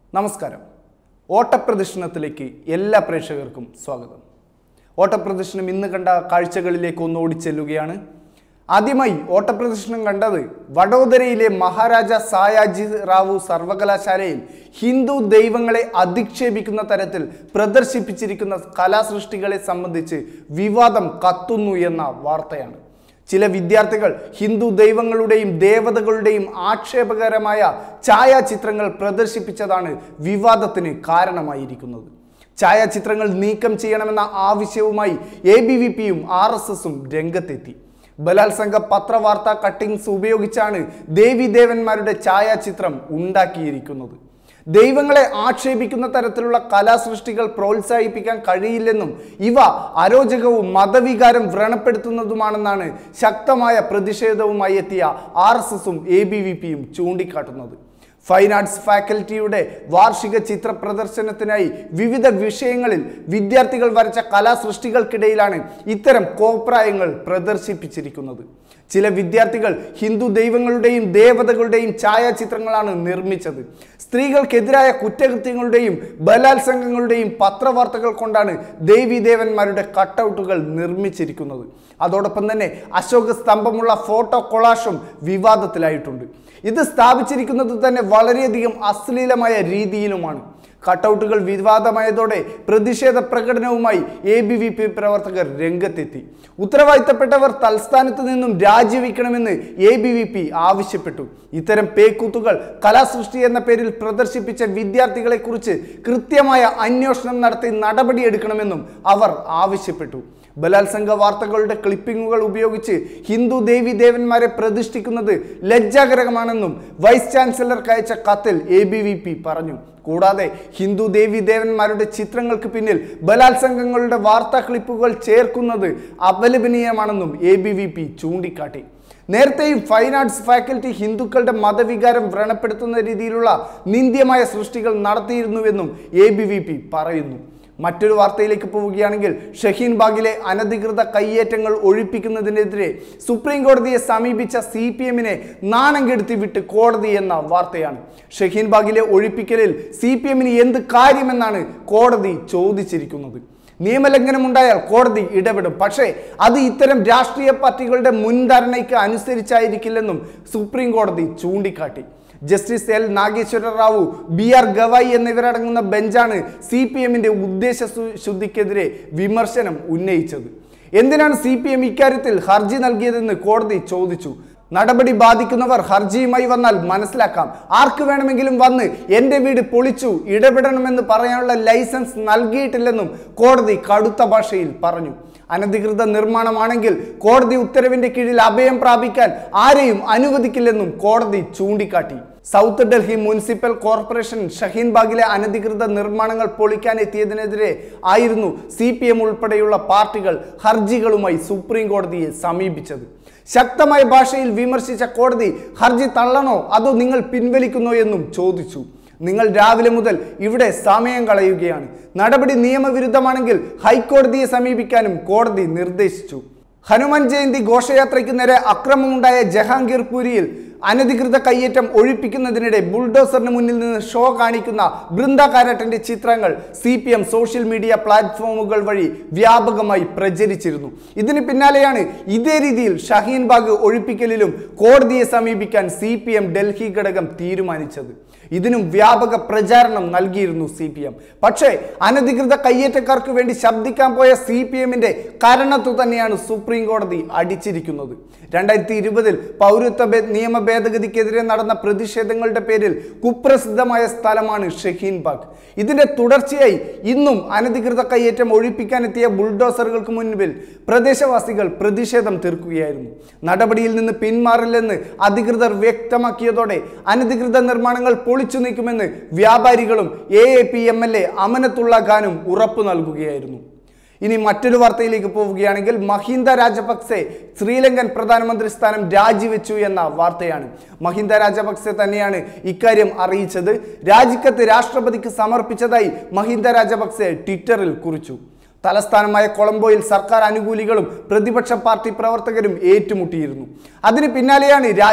നമസ്കാരം ഓട്ടപ്രദർശനത്തിലേക്ക് എല്ലാ പ്രേക്ഷകർക്കും സ്വാഗതം ഓട്ടപ്രദർശനം ഇന്ന് കണ്ട കാഴ്ചകളിലേക്ക് ഒന്ന് ഓടിച്ചെല്ലുകയാണ് ആദ്യമായി ഓട്ടപ്രദർശനം കണ്ടത് വഡോദരയിലെ മഹാരാജ സായാജി റാവു സർവകലാശാലയിൽ ഹിന്ദു ദൈവങ്ങളെ അധിക്ഷേപിക്കുന്ന തരത്തിൽ പ്രദർശിപ്പിച്ചിരിക്കുന്ന കലാസൃഷ്ടികളെ സംബന്ധിച്ച് വിവാദം കത്തുന്നു എന്ന വാർത്തയാണ് ചില വിദ്യാർത്ഥികൾ ഹിന്ദു ദൈവങ്ങളുടെയും ദേവതകളുടെയും ആക്ഷേപകരമായ ഛായാചിത്രങ്ങൾ പ്രദർശിപ്പിച്ചതാണ് വിവാദത്തിന് കാരണമായിരിക്കുന്നത് ഛായാചിത്രങ്ങൾ നീക്കം ചെയ്യണമെന്ന ആവശ്യവുമായി എ ബി വി പിയും ആർ എസ് എസും രംഗത്തെത്തി ബലാത്സംഗ പത്രവാർത്താ കട്ടിങ്സ് ഉപയോഗിച്ചാണ് ദേവീദേവന്മാരുടെ ഛായാചിത്രം ഉണ്ടാക്കിയിരിക്കുന്നത് ദൈവങ്ങളെ ആക്ഷേപിക്കുന്ന തരത്തിലുള്ള കലാസൃഷ്ടികൾ പ്രോത്സാഹിപ്പിക്കാൻ കഴിയില്ലെന്നും ഇവ അരോചകവും മതവികാരം വ്രണപ്പെടുത്തുന്നതുമാണെന്നാണ് ശക്തമായ പ്രതിഷേധവുമായി എത്തിയ ആർ എസ് എസും എ ബി വി പിയും ചൂണ്ടിക്കാട്ടുന്നത് ഫൈൻ ആർട്സ് ഫാക്കൽറ്റിയുടെ വാർഷിക ചിത്ര പ്രദർശനത്തിനായി വിവിധ വിഷയങ്ങളിൽ വിദ്യാർത്ഥികൾ വരച്ച കലാസൃഷ്ടികൾക്കിടയിലാണ് ഇത്തരം കോപ്രായങ്ങൾ പ്രദർശിപ്പിച്ചിരിക്കുന്നത് ചില വിദ്യാർത്ഥികൾ ഹിന്ദു ദൈവങ്ങളുടെയും ദേവതകളുടെയും ഛായാചിത്രങ്ങളാണ് നിർമ്മിച്ചത് സ്ത്രീകൾക്കെതിരായ കുറ്റകൃത്യങ്ങളുടെയും ബലാത്സംഗങ്ങളുടെയും പത്രവാർത്തകൾ കൊണ്ടാണ് ദേവീദേവന്മാരുടെ കട്ടൗട്ടുകൾ നിർമ്മിച്ചിരിക്കുന്നത് അതോടൊപ്പം തന്നെ അശോക സ്തംഭമുള്ള ഫോട്ടോ കൊളാഷും വിവാദത്തിലായിട്ടുണ്ട് ഇത് സ്ഥാപിച്ചിരിക്കുന്നത് തന്നെ വളരെയധികം അശ്ലീലമായ രീതിയിലുമാണ് കട്ടൗട്ടുകൾ വിവാദമായതോടെ പ്രതിഷേധ പ്രകടനവുമായി എ ബി വി പി പ്രവർത്തകർ രംഗത്തെത്തി ഉത്തരവാദിത്തപ്പെട്ടവർ തൽസ്ഥാനത്ത് നിന്നും രാജിവെക്കണമെന്ന് എ ബി വി പി ആവശ്യപ്പെട്ടു ഇത്തരം പേക്കൂത്തുകൾ കലാസൃഷ്ടി എന്ന പേരിൽ പ്രദർശിപ്പിച്ച വിദ്യാർത്ഥികളെക്കുറിച്ച് കൃത്യമായ അന്വേഷണം നടത്തി നടപടിയെടുക്കണമെന്നും അവർ ആവശ്യപ്പെട്ടു ബലാത്സംഗ വാർത്തകളുടെ ക്ലിപ്പിങ്ങുകൾ ഉപയോഗിച്ച് ഹിന്ദു ദേവി ദേവന്മാരെ പ്രതിഷ്ഠിക്കുന്നത് ലജ്ജാകരമാണെന്നും വൈസ് ചാൻസലർക്ക് അയച്ച കത്തിൽ എ ബി വി പി പറഞ്ഞു കൂടാതെ ഹിന്ദു ദേവി ദേവന്മാരുടെ ചിത്രങ്ങൾക്ക് പിന്നിൽ ബലാത്സംഗങ്ങളുടെ വാർത്താ ക്ലിപ്പുകൾ ചേർക്കുന്നത് അപലപനീയമാണെന്നും എ ബി വി പി ചൂണ്ടിക്കാട്ടി നേരത്തെയും ഫൈൻ ആർട്സ് ഫാക്കൽറ്റി ഹിന്ദുക്കളുടെ മതവികാരം വ്രണപ്പെടുത്തുന്ന രീതിയിലുള്ള നിന്ദ്യമായ സൃഷ്ടികൾ നടത്തിയിരുന്നുവെന്നും എ ബി വി പി പറയുന്നു മറ്റൊരു വാർത്തയിലേക്ക് പോവുകയാണെങ്കിൽ ഷഹീൻ ബാഗിലെ അനധികൃത കയ്യേറ്റങ്ങൾ ഒഴിപ്പിക്കുന്നതിനെതിരെ സുപ്രീം കോടതിയെ സമീപിച്ച സി പി എമ്മിനെ നാണം കെടുത്തി വിട്ട് കോടതി എന്ന വാർത്തയാണ് ഷഹീൻ ബാഗിലെ ഒഴിപ്പിക്കലിൽ സി പി എമ്മിന് എന്ത് കാര്യമെന്നാണ് കോടതി ചോദിച്ചിരിക്കുന്നത് നിയമലംഘനമുണ്ടായാൽ കോടതി ഇടപെടും പക്ഷേ അത് ഇത്തരം രാഷ്ട്രീയ പാർട്ടികളുടെ മുൻധാരണയ്ക്ക് അനുസരിച്ചായിരിക്കില്ലെന്നും സുപ്രീം കോടതി ചൂണ്ടിക്കാട്ടി justice L Nageswara Rao B R Gavai എന്നിവരടങ്ങുന്ന ബെഞ്ചാണ് സി പി എമ്മിന്റെ ഉദ്ദേശ ശു- ശുദ്ധിക്കെതിരെ വിമർശനം ഉന്നയിച്ചത് എന്തിനാണ് സി പി എം ഇക്കാര്യത്തിൽ ഹർജി നൽകിയതെന്ന് കോടതി ചോദിച്ചു നടപടി ബാധിക്കുന്നവർ ഹർജിയുമായി വന്നാൽ മനസ്സിലാക്കാം ആർക്ക് വേണമെങ്കിലും വന്ന് എൻ്റെ വീട് പൊളിച്ചു ഇടപെടണമെന്ന് പറയാനുള്ള ലൈസൻസ് നൽകിയിട്ടില്ലെന്നും കോടതി കടുത്ത ഭാഷയിൽ പറഞ്ഞു അനധികൃത നിർമ്മാണമാണെങ്കിൽ കോടതി ഉത്തരവിന്റെ കീഴിൽ അഭയം പ്രാപിക്കാൻ ആരെയും അനുവദിക്കില്ലെന്നും കോടതി ചൂണ്ടിക്കാട്ടി South Delhi municipal corporation Shaheen ബാഗിലെ അനധികൃത നിർമ്മാണങ്ങൾ പൊളിക്കാൻ എത്തിയതിനെതിരെ ആയിരുന്നു സി പി എം ഉൾപ്പെടെയുള്ള പാർട്ടികൾ ഹർജികളുമായി സുപ്രീം കോടതിയെ സമീപിച്ചത് ശക്തമായ ഭാഷയിൽ വിമർശിച്ച കോടതി ഹർജി തള്ളണോ അതോ നിങ്ങൾ പിൻവലിക്കുന്നോ എന്നും ചോദിച്ചു നിങ്ങൾ രാവിലെ മുതൽ ഇവിടെ സമയം കളയുകയാണ് നടപടി നിയമവിരുദ്ധമാണെങ്കിൽ ഹൈക്കോടതിയെ സമീപിക്കാനും കോടതി നിർദ്ദേശിച്ചു ഹനുമാൻ ജയന്തി ഘോഷയാത്രയ്ക്ക് നേരെ അക്രമമുണ്ടായ ജഹാംഗീർ പുരിയിൽ അനധികൃത കയ്യേറ്റം ഒഴിപ്പിക്കുന്നതിനിടെ ബുൾഡോസറിന് മുന്നിൽ നിന്ന് ഷോ കാണിക്കുന്ന ബൃന്ദ കാരാട്ടിന്റെ ചിത്രങ്ങൾ C P M social media പ്ലാറ്റ്ഫോമുകൾ വഴി വ്യാപകമായി പ്രചരിച്ചിരുന്നു ഇതിന് പിന്നാലെയാണ് ഇതേ രീതിയിൽ ഷഹീൻ ബാഗ് ഒഴിപ്പിക്കലിലും കോടതിയെ സമീപിക്കാൻ സി പി എം ഡൽഹി ഘടകം തീരുമാനിച്ചത് ഇതിനും വ്യാപക പ്രചാരണം നൽകിയിരുന്നു സി പി എം പക്ഷേ അനധികൃത കയ്യേറ്റക്കാർക്ക് വേണ്ടി ശബ്ദിക്കാൻ പോയ സി പി എമ്മിന്റെ കരണത്തു തന്നെയാണ് സുപ്രീം കോടതി അടിച്ചിരിക്കുന്നത് രണ്ടായിരത്തി ഇരുപതിൽ പൗരത്വ ഭേ- നിയമ ഭേദഗതിക്കെതിരെ നടന്ന പ്രതിഷേധങ്ങളുടെ പേരിൽ കുപ്രസിദ്ധമായ സ്ഥലമാണ് ഷഹീൻ ബാഗ് ഇതിന്റെ തുടർച്ചയായി ഇന്നും അനധികൃത കയ്യേറ്റം ഒഴിപ്പിക്കാനെത്തിയ ബുൾഡോസറുകൾക്ക് മുൻപിൽ പ്രദേശവാസികൾ പ്രതിഷേധം തീർക്കുകയായിരുന്നു നടപടിയിൽ നിന്ന് പിന്മാറില്ലെന്ന് അധികൃതർ വ്യക്തമാക്കിയതോടെ അനധികൃത നിർമ്മാണങ്ങൾ പൊളിച്ചു നീക്കുമെന്ന് വ്യാപാരികളും A A P M L A Amanatullah ഖാനും ഉറപ്പു നൽകുകയായിരുന്നു ഇനി മറ്റൊരു വാർത്തയിലേക്ക് പോവുകയാണെങ്കിൽ മഹിന്ദ രാജപക്സെ ശ്രീലങ്കൻ പ്രധാനമന്ത്രി സ്ഥാനം രാജിവെച്ചു എന്ന വാർത്തയാണ് മഹിന്ദ രാജപക്സെ തന്നെയാണ് ഇക്കാര്യം അറിയിച്ചത് രാജിക്കത്ത് രാഷ്ട്രപതിക്ക് സമർപ്പിച്ചതായി മഹിന്ദ രാജപക്സെ ട്വിറ്ററിൽ കുറിച്ചു തലസ്ഥാനമായ കൊളംബോയിൽ സർക്കാർ അനുകൂലികളും പ്രതിപക്ഷ പാർട്ടി പ്രവർത്തകരും ഏറ്റുമുട്ടിയിരുന്നു അതിന് പിന്നാലെയാണ് രാജി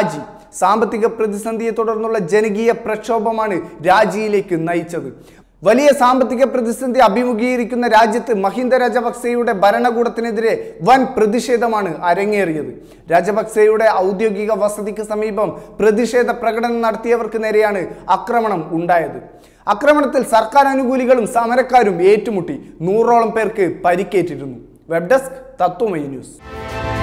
സാമ്പത്തിക പ്രതിസന്ധിയെ തുടർന്നുള്ള ജനകീയ പ്രക്ഷോഭമാണ് രാജിയിലേക്ക് നയിച്ചത് വലിയ സാമ്പത്തിക പ്രതിസന്ധി അഭിമുഖീകരിക്കുന്ന രാജ്യത്ത് മഹിന്ദ രാജപക്സെയുടെ ഭരണകൂടത്തിനെതിരെ വൻ പ്രതിഷേധമാണ് അരങ്ങേറിയത് രാജപക്സെയുടെ ഔദ്യോഗിക വസതിക്ക് സമീപം പ്രതിഷേധ പ്രകടനം നടത്തിയവർക്ക് നേരെയാണ് ആക്രമണം ഉണ്ടായത് ആക്രമണത്തിൽ സർക്കാർ അനുകൂലികളും സമരക്കാരും ഏറ്റുമുട്ടി നൂറോളം പേർക്ക് പരിക്കേറ്റിരുന്നു വെബ് ഡെസ്ക് തത്വമൈ ന്യൂസ്